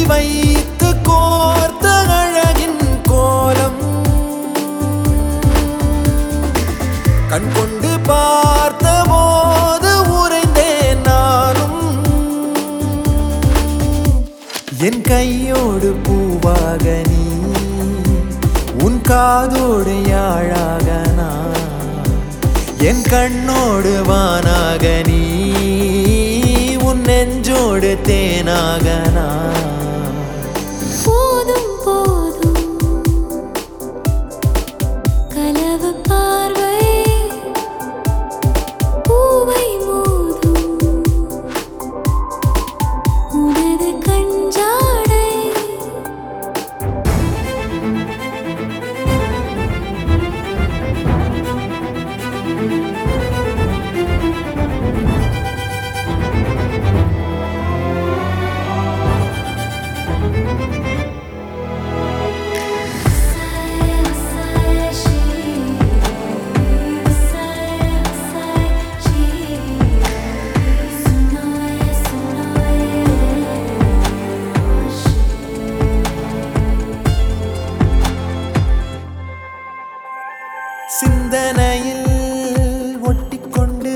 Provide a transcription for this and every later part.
வைத்து கோர்த்த அழகின் கோலம் கண் கொண்டு பார்த்த போது உறைந்தேன் நானும் என் கையோடு பூவாக நீ உன் காதோடு யாழாக நான் என் கண்ணோடு வானாக நீ உன் நெஞ்சோடு தேனாக நான் போதும் போதும் கலவு பார்வை பூவை மோதும் உனது கஞ்சாடை சிந்தனையில் ஒட்டிக்கொண்டு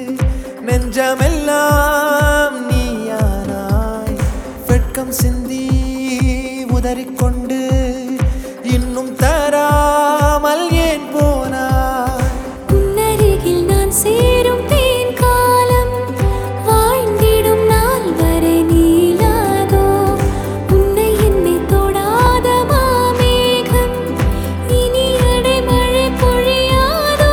நெஞ்சமெல்லாம் நீயானாய் வெட்கம் சிந்தி உதறிக்கொண்டு இன்னும் தராமல் ஏன் போனாய் உன்னருகில் நான் சேரும் தேன் காலம் வாழ்ந்திடும் நாள் வரை நீளாதோ உன்னை என்னை தொடாத மாமேகம் இனி அடைமழை பொழியாதோ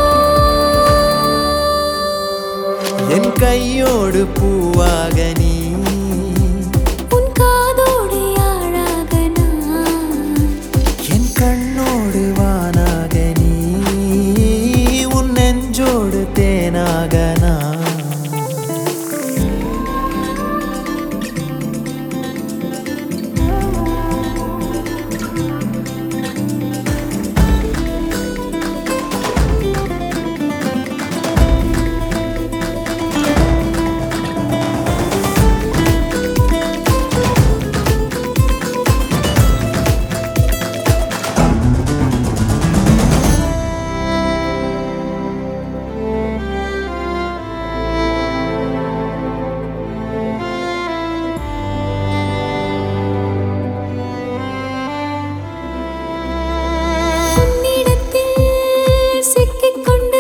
என் கையோடு பூவாக நீ உன் காதோடு யாழாக நான் என் கண்ணோடு வானாக நீ உன் நெஞ்சோடு தேனாக நான் உன்னிடத்தில் சிக்கிக்கொண்டு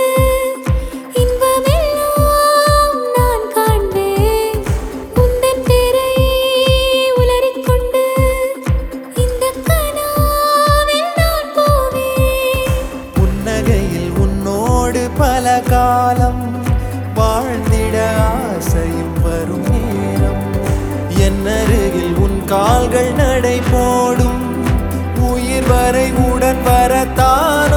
இன்பமெல்லாம் நான் காண்பேன் உந்தன் பேரை உளறிக்கொண்டு இந்த கனாவில் நான் போவேன் புன்னகையில் உன்னோடு பல காலம் வாழ்ந்திட ஆசையும் வரும் நேரம் என் அருகில் உன் கால்கள் நடை போடும் உயிர் வரை உடன் வரத்தானோ